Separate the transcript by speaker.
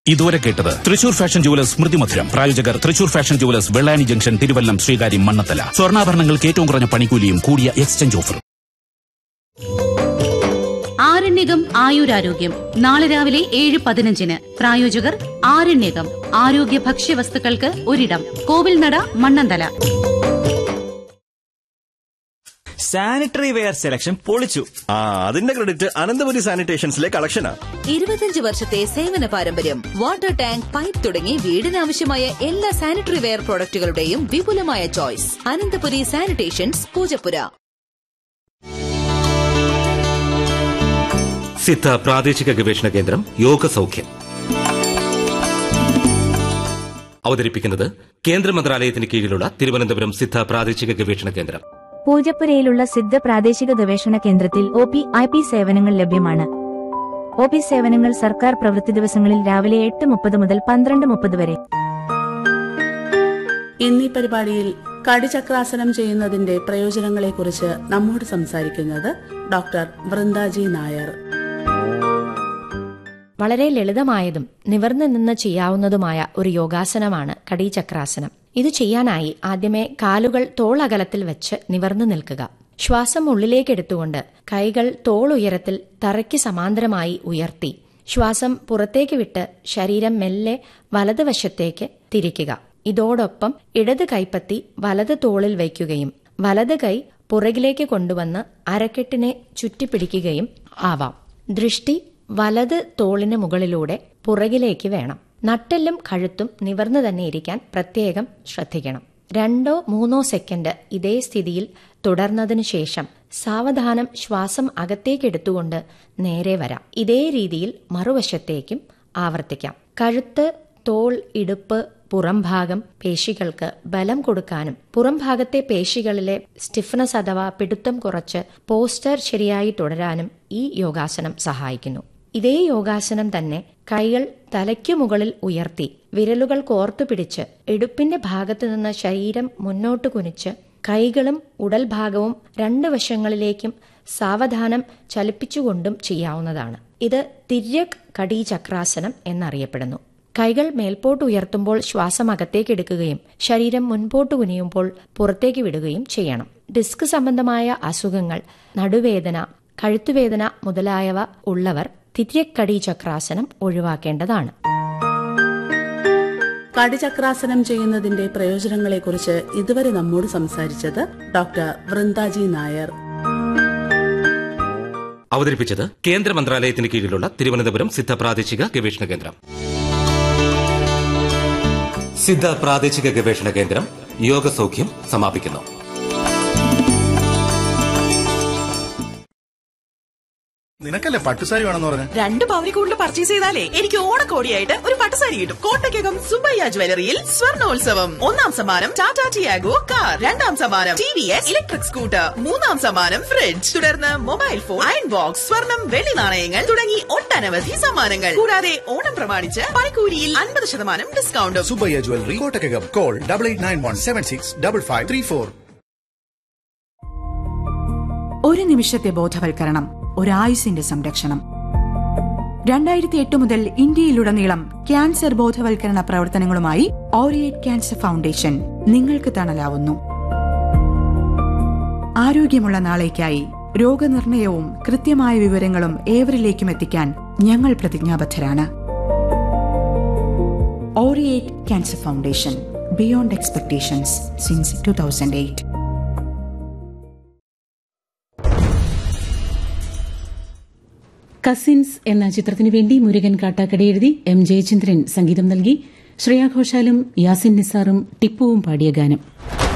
Speaker 1: ഇതുവരെ കേട്ടത് Thrissur fashion jewellers സ്മൃതി മധുരം പ്രായോജകർ Thrissur fashion jewellers Vellani junction Thiruvallam Sreekaryam Mannanthala സ്വർണ്ണാഭരണങ്ങൾക്ക് ഏറ്റവും കുറഞ്ഞ പണിക്കൂലിയും കൂടിയ എക്സ്ചേഞ്ച് ഓഫറും
Speaker 2: ആരണ്യകം ആയുരാരോഗ്യം നാളെ രാവിലെ ഏഴ് പതിനഞ്ചിന് പ്രായോജകർ ആരണ്യകം ആരോഗ്യ ഭക്ഷ്യവസ്തുക്കൾക്ക് ഒരിടം Kovilnada Mannanthala
Speaker 3: sanitary ware selection പൊളിച്ചു
Speaker 4: ആ അതിന്റെ ക്രെഡിറ്റ് അനന്തപുരി സാനിറ്റേഷൻസിലെ കളക്ഷനാ
Speaker 5: ഇരുപത്തിയഞ്ച് വർഷത്തെ സേവന പാരമ്പര്യം വാട്ടർ ടാങ്ക് പൈപ്പ് തുടങ്ങി വീടിനാവശ്യമായ എല്ലാ സാനിറ്ററി വെയർ പ്രോഡക്റ്റുകളുടെയും വിപുലമായ ചോയ്സ് അനന്തപുരി സാനിറ്റേഷൻസ് പൂജപ്പുര
Speaker 6: സിദ്ധ പ്രാദേശിക ഗവേഷണ കേന്ദ്രം യോഗ സൗഖ്യം അവതരിപ്പിക്കുന്നത് കേന്ദ്ര മന്ത്രാലയത്തിന് കീഴിലുള്ള തിരുവനന്തപുരം സിദ്ധ പ്രാദേശിക ഗവേഷണ കേന്ദ്രം
Speaker 7: പൂജപ്പുരയിലുള്ള സിദ്ധ പ്രാദേശിക ഗവേഷണ കേന്ദ്രത്തിൽ ഒ പി ഐ പി സേവനങ്ങൾ ലഭ്യമാണ് ഒ പി സേവനങ്ങൾ സർക്കാർ പ്രവൃത്തി ദിവസങ്ങളിൽ രാവിലെ എട്ട് മുപ്പത് മുതൽ പന്ത്രണ്ട് മുപ്പത് വരെ
Speaker 8: ഇന്നീ പരിപാടിയിൽ കടിചക്രാസനം ചെയ്യുന്നതിന്റെ പ്രയോജനങ്ങളെക്കുറിച്ച് നമ്മോട് സംസാരിക്കുന്നത് ഡോക്ടർ വൃന്ദാജി നായർ
Speaker 9: വളരെ ലളിതമായതും നിവർന്നു നിന്ന് ചെയ്യാവുന്നതുമായ ഒരു യോഗാസനമാണ് കടീചക്രാസനം ഇത് ചെയ്യാനായി ആദ്യമേ കാലുകൾ തോളകലത്തിൽ വെച്ച് നിവർന്നു നിൽക്കുക ശ്വാസം ഉള്ളിലേക്കെടുത്തുകൊണ്ട് കൈകൾ തോൾ ഉയരത്തിൽ തറയ്ക്ക് സമാന്തരമായി ഉയർത്തി ശ്വാസം പുറത്തേക്ക് വിട്ട് ശരീരം മെല്ലെ വലതുവശത്തേക്ക് തിരിക്കുക ഇതോടൊപ്പം ഇടത് കൈപ്പത്തി വലത് തോളിൽ വയ്ക്കുകയും വലത് കൈ പുറകിലേക്ക് കൊണ്ടുവന്ന് അരക്കെട്ടിനെ ചുറ്റിപ്പിടിക്കുകയും ആവാം ദൃഷ്ടി വലത് തോളിന് മുകളിലൂടെ പുറകിലേക്ക് വേണം നട്ടെല്ലും കഴുത്തും നിവർന്നു തന്നെ ഇരിക്കാൻ പ്രത്യേകം ശ്രദ്ധിക്കണം രണ്ടോ മൂന്നോ സെക്കൻഡ് ഇതേ സ്ഥിതിയിൽ തുടർന്നതിനു ശേഷം സാവധാനം ശ്വാസം അകത്തേക്കെടുത്തുകൊണ്ട് നേരെ വരാം ഇതേ രീതിയിൽ മറുവശത്തേക്കും ആവർത്തിക്കാം കഴുത്ത് തോൾ ഇടുപ്പ് പുറംഭാഗം പേശികൾക്ക് ബലം കൊടുക്കാനും പുറംഭാഗത്തെ പേശികളിലെ സ്റ്റിഫ്നസ് അഥവാ പിടുത്തം കുറച്ച് പോസ്റ്റർ ശരിയായി തുടരാനും ഈ യോഗാസനം സഹായിക്കുന്നു ഇതേ യോഗാസനം തന്നെ കൈകൾ തലയ്ക്കു മുകളിൽ ഉയർത്തി വിരലുകൾ കോർത്തു പിടിച്ച് ഇടുപ്പിന്റെ ഭാഗത്തു നിന്ന് ശരീരം മുന്നോട്ട് കുനിച്ച് കൈകളും ഉടൽ ഭാഗവും രണ്ട് വശങ്ങളിലേക്കും സാവധാനം ചലിപ്പിച്ചുകൊണ്ടും ചെയ്യാവുന്നതാണ് ഇത് തിര്യക് കടീ ചക്രാസനം എന്നറിയപ്പെടുന്നു കൈകൾ മേൽപോട്ട് ഉയർത്തുമ്പോൾ ശ്വാസം അകത്തേക്ക് എടുക്കുകയും ശരീരം മുൻപോട്ട് കുനിയുമ്പോൾ പുറത്തേക്ക് വിടുകയും ചെയ്യണം ഡിസ്ക് സംബന്ധമായ അസുഖങ്ങൾ നടുവേദന കഴുത്തുവേദന മുതലായവ ഉള്ളവർ തിര്യക്കടി ചക്രാസനം ഒഴിവാക്കേണ്ടതാണ്
Speaker 8: കടിചക്രാസനം ചെയ്യുന്നതിന്റെ പ്രയോജനങ്ങളെക്കുറിച്ച് ഇതുവരെ നമ്മോട് സംസാരിച്ചത് ഡോക്ടർ വൃന്ദാജി നായർ
Speaker 6: അവതരിപ്പിച്ചത് കേന്ദ്ര മന്ത്രാലയത്തിന് കീഴിലുള്ള തിരുവനന്തപുരം സിദ്ധ പ്രാദേശിക ഗവേഷണ കേന്ദ്രം സിദ്ധ പ്രാദേശിക ഗവേഷണ കേന്ദ്രം യോഗ സൗഖ്യം സമാപിക്കുന്നു
Speaker 10: നിനക്കല്ലേ പട്ടുസാരി വേണമെന്ന് പറഞ്ഞു
Speaker 11: രണ്ട് പവനി കൂടുതൽ പർച്ചേസ് ചെയ്താലേ എനിക്ക് ഓണക്കോടിയായിട്ട് ഒരു പട്ടുസാരി കിട്ടും കോട്ടയ്ക്കകം സുബയ്യ ജ്വല്ലറിയിൽ സ്വർണോത്സവം ഒന്നാം സമ്മാനം ടാറ്റ ടിയാഗോ കാർ രണ്ടാം സമ്മാനം T V S electric scooter മൂന്നാം സമ്മാനം ഫ്രിഡ്ജ് തുടർന്ന് മൊബൈൽ ഫോൺ അയൺ ബോക്സ് സ്വർണം വെള്ളി നാണയങ്ങൾ തുടങ്ങി ഒട്ടനവധി സമ്മാനങ്ങൾ കൂടാതെ ഓണം പ്രമാണിച്ച് പണിക്കൂലിയിൽ അൻപത് ശതമാനം ഡിസ്കൗണ്ടും
Speaker 10: Subayya jewellery Kottakkakam call double eight nine one seven six double five three four
Speaker 12: ഒരു നിമിഷത്തെ ബോധവൽക്കരണം ഒരായുസിന്റെ സംരക്ഷണം രണ്ടായിരത്തി എട്ട് മുതൽ ഇന്ത്യയിലുടനീളം ക്യാൻസർ ബോധവൽക്കരണ പ്രവർത്തനങ്ങളുമായി ഓറിയേറ്റ് ക്യാൻസർ ഫൗണ്ടേഷൻ നിങ്ങൾക്ക് തണലാവുന്നു ആരോഗ്യമുള്ള നാളേക്കായി രോഗനിർണയവും കൃത്യമായ വിവരങ്ങളും ഏവരിലേക്കും എത്തിക്കാൻ ഞങ്ങൾ പ്രതിജ്ഞാബദ്ധരാണ് Aureate cancer foundation beyond expectations since two thousand eight
Speaker 13: Cousins എന്ന ചിത്രത്തിനു വേണ്ടി മുരുകൻ കാട്ടാക്കട എഴുതി എം ജയചന്ദ്രൻ സംഗീതം നൽകി ശ്രേയാഘോഷാലും യാസിൻ നിസാറും ടിപ്പുവും പാടിയ ഗാനം